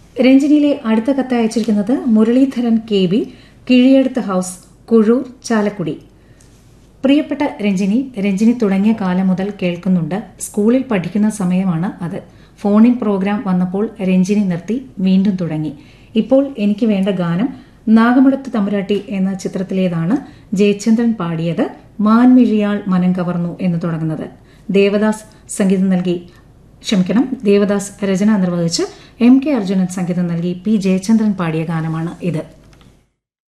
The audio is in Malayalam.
രഞ്ജിനിയിലെ അടുത്ത കത്ത് അയച്ചിരിക്കുന്നത് Muraleedharan K B Kizhiyeduthu house Kuzhur Chalakudy പ്രിയപ്പെട്ട രഞ്ജിനി രഞ്ജിനി തുടങ്ങിയ കാലം മുതൽ കേൾക്കുന്നുണ്ട് സ്കൂളിൽ പഠിക്കുന്ന സമയമാണ് അത് ഫോണിൻ പ്രോഗ്രാം വന്നപ്പോൾ രഞ്ജിനി നിർത്തി വീണ്ടും തുടങ്ങി ഇപ്പോൾ എനിക്ക് വേണ്ട ഗാനം നാഗമടത്ത് തമ്പുരാട്ടി എന്ന ചിത്രത്തിലേതാണ് ജയചന്ദ്രൻ പാടിയത് മാൻമിഴിയാൾ മനം കവർന്നു എന്ന് തുടങ്ങുന്നത് ദേവദാസ് സംഗീതം നൽകി ക്ഷമിക്കണം ദേവദാസ് രചന നിർവഹിച്ച് എം കെ അർജുനൻ സംഗീതം നൽകി പി ജയചന്ദ്രൻ പാടിയ ഗാനമാണ് ഇത്